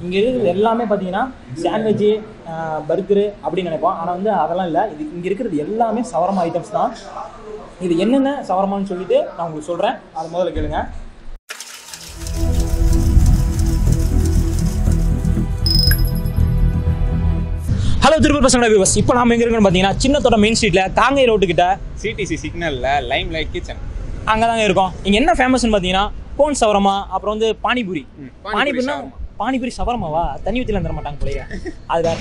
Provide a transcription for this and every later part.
இங்கே இருக்கிறது எல்லாமே பார்த்தீங்கன்னா சாண்ட்விட்சு பர்கரு அப்படின்னு நினைப்போம் ஆனால் வந்து அதெல்லாம் இல்லை இது இங்கே இருக்கிறது எல்லாமே சவரமா ஐட்டம்ஸ் தான் இது என்னென்ன சவரமான்னு சொல்லிட்டு நான் உங்களுக்கு சொல்கிறேன் அதை முதல்ல கேளுங்க ஹலோ திருப்பூர் பசங்க வியூவர்ஸ் இப்போ நாம எங்க இருக்கோம்னு பார்த்தீங்கன்னா சின்னத்தோட மெயின் ஸ்ட்ரீட்டில் காங்கை ரோட்டு கிட்ட சிடிசி சிக்னல்ல லைம் லைட் கிச்சன் அங்கே தாங்க இருக்கோம் இங்கே என்ன ஃபேமஸ்னு பார்த்தீங்கன்னா கோன் சவரமா அப்புறம் வந்து பானிபூரி ம், பானிபூரி பானிபூரினா ஷவர்மா. பானிபூரி சவரமாவா தண்ணி ஊற்றிலாம் தர மாட்டாங்க போலயே அது வேற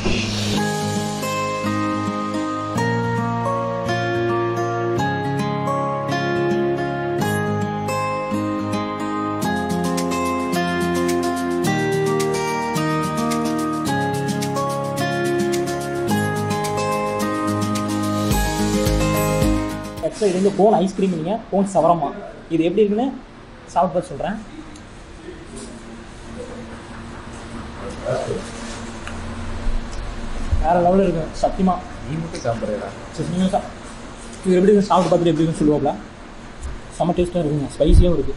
ஆக்சுவலாக இது வந்து கோன் ஐஸ்கிரீம் நீங்கள் கோன் சவரமா இது எப்படி இருக்குன்னு சாப்பிட்டு பார்த்து சொல்கிறேன் வேற லெவலில் இருக்கு சத்தியமா நீ மட்டும் சாப்பிட்றா சரி நீங்கள் சா இது எப்படி இருக்கு சாப்பிட்டு பார்த்துட்டு எப்படி இருக்குன்னு சொல்லுவாங்களா செம்ம டேஸ்ட்டாக இருக்குங்க ஸ்பைஸியாகவும் இருக்குது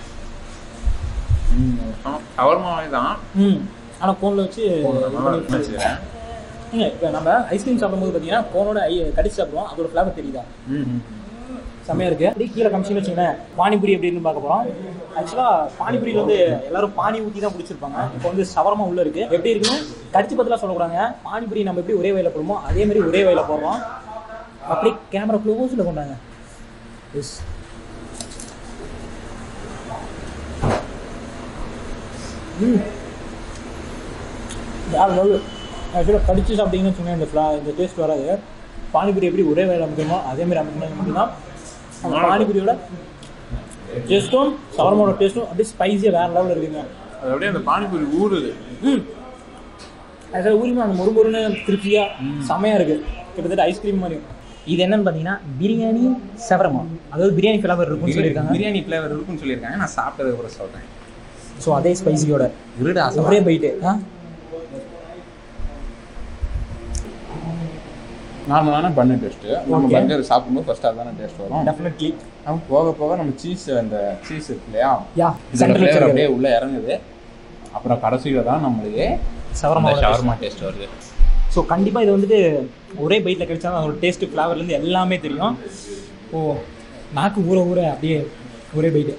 ஷவர்மாவே தான் ம் ஆனால் கோனில் வச்சு வச்சுக்கிறேன் ஏங்க இப்போ நம்ம ஐஸ்கிரீம் சாப்பிடும்போது பார்த்தீங்கன்னா கோனோட ஐ கடிச்சு சாப்பிடுவோம் அதோட ஃப்ளேவர் தெரியுதா செம்மையா இருக்கு அப்படியே கீழே கமிஷன் வச்சுக்கோங்களேன் பானிபூரி எப்படின்னு பார்க்க போறோம் ஆக்சுவலா பானிபூரியில் வந்து எல்லாரும் பானி ஊற்றி தான் பிடிச்சிருப்பாங்க இப்போ வந்து சவரமா உள்ள இருக்கு எப்படி இருக்குன்னு கடிச்சு பத்திலாம் சொல்லக்கூடாங்க பானிபூரி நம்ம எப்படி ஒரே வயல போடுமோ அதே மாதிரி ஒரே வயல போடுறோம் அப்படியே கேமரா க்ளோஸில் கொண்டாங்க எஸ் ம் வேறு லெவல் ஆக்சுவலாக கடிச்சு சாப்பிட்டீங்கன்னு வச்சுக்கோங்க இந்த ஃப்ளா இந்த டேஸ்ட் வராது பானிபூரி எப்படி ஒரே வேலை அமைக்கணுமோ அதே மாதிரி அமைக்கணும் மட்டும்தான் அந்த பானிபூரியோட டேஸ்ட்டும் சவரமோட டேஸ்ட்டும் அப்படியே ஸ்பைஸியாக வேறு லெவலில் இருக்குங்க அது அப்படியே அந்த பானிபூரி ஊறுது ம் ஆக்சுவலாக ஊரிமா அந்த மொறு மொறுன்னு திருப்தியாக செமையாக இருக்குது கிட்டத்தட்ட ஐஸ்கிரீம் மாதிரி இது என்னன்னு பார்த்தீங்கன்னா பிரியாணி சவரமா அதாவது பிரியாணி ஃப்ளவர் இருக்கும்னு சொல்லியிருக்காங்க பிரியாணி ஃப்ளேவர் இருக்குன்னு சொல்லியிருக்காங்க நான் சாப்பிட்டதுக்கு அப்புறம் சொல்றேன் ஸோ அதே ஸ்பைசியோட இருடா ஒரே போயிட்டு ஆ நார்மலான பண்ணு டேஸ்ட்டு நம்ம Okay. பர்கர் சாப்பிடும்போது ஃபர்ஸ்ட் அதுதானே டேஸ்ட் வரும் டெஃபினெட்லி நம்ம போக போக நம்ம சீஸ் அந்த சீஸ் இருக்கு இல்லையா யா இதோட சென்டர் ஃப்ளேவர் வச்சிருக்காரு அப்படியே உள்ள இறங்குது அப்புறம் கடைசியில தான் நம்மளுக்கு சவரமா ஷவர்மா டேஸ்ட் வருது ஸோ கண்டிப்பாக இது வந்துட்டு ஒரே பைட்டில் கிடைச்சா தான் அதோட டேஸ்ட்டு ஃப்ளேவர்லேருந்து எல்லாமே தெரியும் ஓ நாக்கு ஊற ஊற அப்படியே ஒரே பைட்டு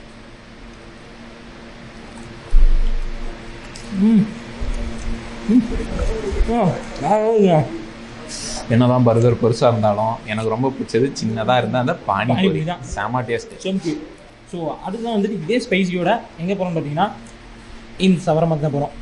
ம் ம் ஆ, வேற லெவலுங்க. என்னதான் பர்கர் பெருசா இருந்தாலும் எனக்கு ரொம்ப பிடிச்சது சின்னதா இருந்தா அந்த பானிபூரி பானிபூரி தான். செம டேஸ்ட் செம்பு ஸோ அதுதான் வந்துட்டு இதே ஸ்பைசியோட எங்கே போகிறோம் பார்த்தீங்கன்னா இந்த சவரமாக்கு தான் போகிறோம்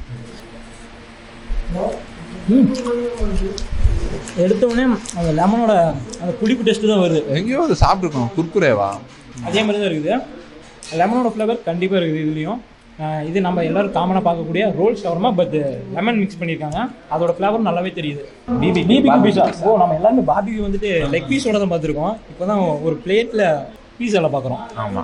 எடுத்த உடனே அந்த லெமனோட அந்த புளிப்பு டேஸ்ட்டு தான் வருது எங்கேயோ அது சாப்பிட்டுருக்கோம் குர்குரேவா அதே மாதிரி தான் இருக்குது லெமனோட ஃப்ளேவர் கண்டிப்பாக இருக்குது இதுலேயும் இது நம்ம எல்லாரும் காமனாக பார்க்கக்கூடிய roll shawarma but lemon mix பண்ணியிருக்காங்க அதோட ஃப்ளவர் நல்லாவே தெரியுது பிபி பிபி பீஸா ஓ நம்ம எல்லாருமே பாபிக்கு வந்துட்டு லெக் பீஸோட தான் பார்த்துருக்கோம் இப்போ தான் ஒரு பிளேட்டில் பீஸாவில் பார்க்குறோம் ஆமா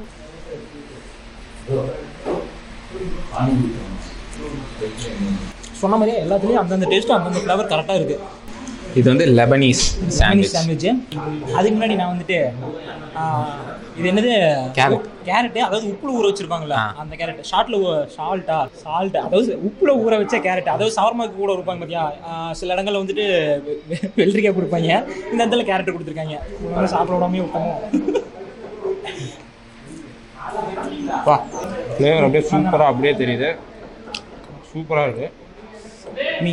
சொன்ன மாதிரியே எல்லாத்துலேயும் அந்தந்த டேஸ்ட்டும் அந்தந்த ஃப்ளவர் கரெக்டாக இருக்குது இது வந்து லெபனீஸ் சாண்ட்விச் சாண்ட்விச் அதுக்கு முன்னாடி நான் வந்துட்டு ஆ, இது என்னது Carrot. கேரட் அதாவது உப்புல ஊற வச்சிருப்பாங்கல்ல ஆ. அந்த கேரட் ஷார்ட்ல சால்ட்டா சால்ட் அதாவது உப்புல ஊற வச்ச கேரட் அதாவது சவர்மாக்கு கூட இருப்பாங்க பாத்தியா ஆ, சில இடங்கள்ல வந்துட்டு வெ- வெ- வெள்ளரிக்காய் கொடுப்பாங்க இந்த இடத்துல கேரட் கொடுத்துருக்காங்க இவங்க சாப்பிட விடாமே விட்டோமோ வா ஃப்ளேவர் அப்படியே சூப்பரா அப்படியே தெரியுது சூப்பரா இருக்கு மீ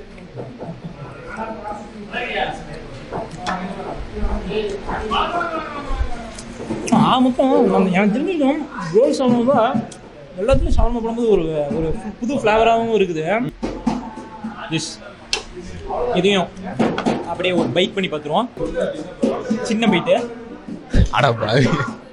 ஆ மொத்தம் நம்ம எனக்கு தெரிஞ்சிருக்கோம் ரோல் சால்மா எல்லாத்துலையும் சால்மா போடும்போது ஒரு ஒரு புது ஃப்ளேவராகவும் இருக்குது திஸ் இதையும் அப்படியே ஒரு பைட் பண்ணி பார்த்துருவோம் சின்ன பைட்டு அட பாவி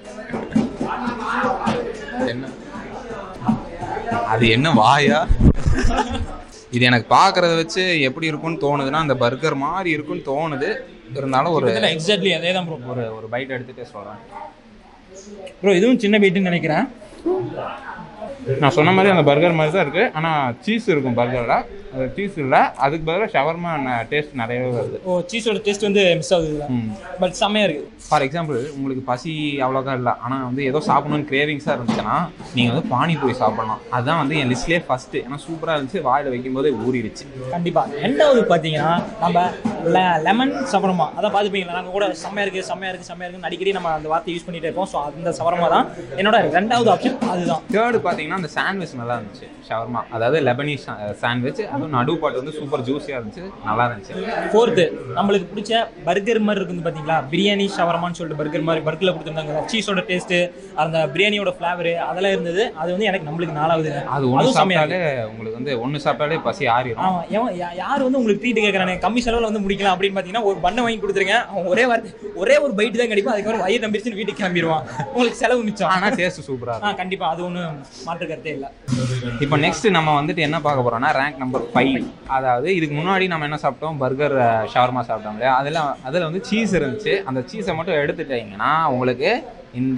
என்ன அது என்ன வாயா இது எனக்கு பார்க்கறத வச்சு எப்படி இருக்கும்னு தோணுதுன்னா அந்த பர்கர் மாதிரி இருக்கும்னு தோணுது இருந்தாலும் ஒரு எக்ஸாக்ட்லி அதே தான் ப்ரோ ஒரு ஒரு பைட் எடுத்துட்டே சொல்றேன் ப்ரோ இதுவும் சின்ன பைட்டுன்னு நினைக்கிறேன் நான் சொன்ன மாதிரி அந்த பர்கர் மாதிரி தான் இருக்குது ஆனால் சீஸ் இருக்கும் பர்கரில் அது சீஸ் இல்லை அதுக்கு பதிலாக ஷவர்மா டேஸ்ட் நிறையவே வருது ஓ சீஸோட டேஸ்ட் வந்து மிஸ் ஆகுது ம் பட் செம்மையா இருக்கு ஃபார் எக்ஸாம்பிள் உங்களுக்கு பசி அவ்வளோக்கா இல்லை ஆனால் வந்து ஏதோ சாப்பிடணும்னு கிரேவிங்ஸாக இருந்துச்சுன்னா நீங்கள் வந்து பானிபூரி சாப்பிடலாம் அதுதான் வந்து என் லிஸ்ட்லேயே ஃபஸ்ட்டு ஏன்னா சூப்பராக இருந்துச்சு வாயில் வைக்கும்போதே ஊறிடுச்சு கண்டிப்பா ரெண்டாவது பாத்தீங்கன்னா நம்ம லெமன் சவரமா அதான் பார்த்துப்பீங்களா நாங்கள் கூட செம்மையா இருக்கு செம்மையா இருக்கு செம்மையா இருக்குன்னு அடிக்கடி நம்ம அந்த வார்த்தை யூஸ் பண்ணிட்டே இருப்போம் ஸோ அந்த சவரமா தான் என்னோட ரெண்டாவது ஆப்ஷன் அதுதான் தேர்டு பார்த்தீங்கன்னா அந்த சாண்ட்விச் நல்லா இருந்துச்சு ஷவர்மா அதாவது லெபனீஸ் சாண்ட்விச் அதுவும் நடு பாட்டு வந்து சூப்பர் ஜூஸியாக இருந்துச்சு நல்லா இருந்துச்சு ஃபோர்த்து நம்மளுக்கு பிடிச்ச பர்கர் மாதிரி இருக்குது பார்த்தீங்களா பிரியாணி ஷவர்மான்னு சொல்லிட்டு பர்கர் மாதிரி பர்கரில் கொடுத்துருந்தாங்க சீஸோட டேஸ்ட்டு அந்த பிரியாணியோட ஃப்ளேவரு அதெல்லாம் இருந்தது அது வந்து எனக்கு நம்மளுக்கு நாலாவது அது ஒன்று அதுவும் செம்மையா சாப்பிட்டாலே உங்களுக்கு வந்து ஒன்று சாப்பிட்டாலே பசி ஆறிடும் ஆமா எவன் யா- யார் வந்து உங்களுக்கு ட்ரீட் கேட்கறானே கம்மி செலவில் வந்து முடிக்கலாம் அப்படின்னு பார்த்தீங்கன்னா ஒரு பண்ணை வாங்கி கொடுத்துருங்க அவன் ஒரே வார்த்தை ஒரே ஒரு பைட்டு தான் கிடைக்கும் அதுக்கப்புறம் வயிறு நம்பிடுச்சுன்னு வீட்டுக்கு கிளம்பிடுவான் உங்களுக்கு செலவு மிச்சம் ஆனால் டேஸ்ட் சூப்பராக இருக்கும் ஆ கண்டிப்பா அது ஒன்றும் மாற்று கருத்தே இல்லை இப்போ நெக்ஸ்ட் நம்ம வந்துட்டு என்ன பார்க்க போறோம்னா ரேங்க் நம்பர் ஃபைவ் அதாவது இதுக்கு முன்னாடி நம்ம என்ன சாப்பிட்டோம் பர்கர் ஷவர்மா சாப்பிட்டோம் இல்லையா அதில் அதில் வந்து சீஸ் இருந்துச்சு அந்த சீஸை மட்டும் எடுத்துட்டீங்கன்னா உங்களுக்கு இந்த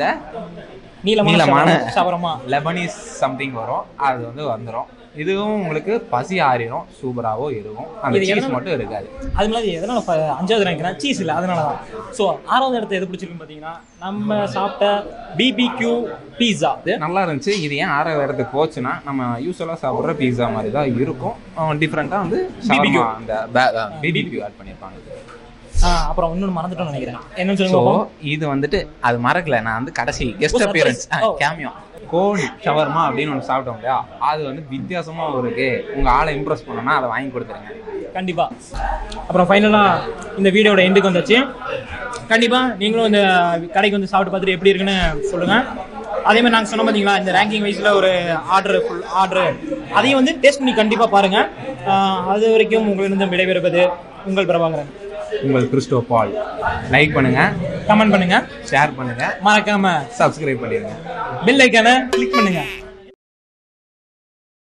நீளமான நீளமான சவரமா லெபனீஸ் சம்திங் வரும் அது வந்து வந்துடும் இதுவும் உங்களுக்கு பசி ஆறிடும் சூப்பராகவும் இருக்கும் அந்த இது சீஸ் என்ன- மட்டும் இருக்காது அது மாதிரி எதனால ஃப- அஞ்சாவது ரேங்க்னா சீஸ் இல்லை அதனால தான் ஸோ ஆறாவது இடத்த எது பிடிச்சிருக்குன்னு பார்த்தீங்கன்னா நம்ம சாப்பிட்ட பிபிக்யூ பீஸா நல்லா இருந்துச்சு இது ஏன் ஆறாவது இடத்துக்கு போச்சுன்னா நம்ம யூஸ்வலாக சாப்பிட்ற பீஸா மாதிரி தான் இருக்கும் டிஃப்ரெண்ட்டாக வந்து BBQ. shawarma அந்த பிபிக்யூ ஆட் பண்ணியிருப்பாங்க அப்புறம் இன்னொன்று மறந்துட்டோம்னு நினைக்கிறேன் என்னன்னு ஸோ சொல்லுங்க பாப்போம். இது வந்துட்டு அது மறக்கல நான் வந்து கடைசி guest surprise. Appearance Oh. Cameo cone shawarma அப்படின்னு ஒன்று சாப்பிட்டோம் இல்லையா அது வந்து வித்தியாசமா இருக்கு உங்க ஆளை இம்ப்ரெஸ் பண்ணணும்னா அதை வாங்கி கொடுத்துருங்க கண்டிப்பா அப்புறம் ஃபைனலாக இந்த வீடியோட எண்டுக்கு வந்தாச்சு கண்டிப்பா நீங்களும் இந்த கடைக்கு வந்து சாப்பிட்டு பார்த்துட்டு எப்படி இருக்குன்னு சொல்லுங்க அதே மாதிரி நாங்கள் சொன்ன பார்த்தீங்களா இந்த ரேங்கிங் வைஸில் ஒரு ஆர்டர் ஃபுல் ஆர்டர் அதையும் வந்து டேஸ்ட் பண்ணி கண்டிப்பாக பாருங்க ஆஹ் அது வரைக்கும் உங்களிடம் விடைபெறுவது உங்கள் பிரபாகரன் உங்கள் கிறிஸ்டோ பால் லைக் பண்ணுங்க கமெண்ட் பண்ணுங்க ஷேர் பண்ணுங்க மறக்காம சப்ஸ்கிரைப் பண்ணிடுங்க பெல் ஐக்கானை கிளிக் பண்ணுங்க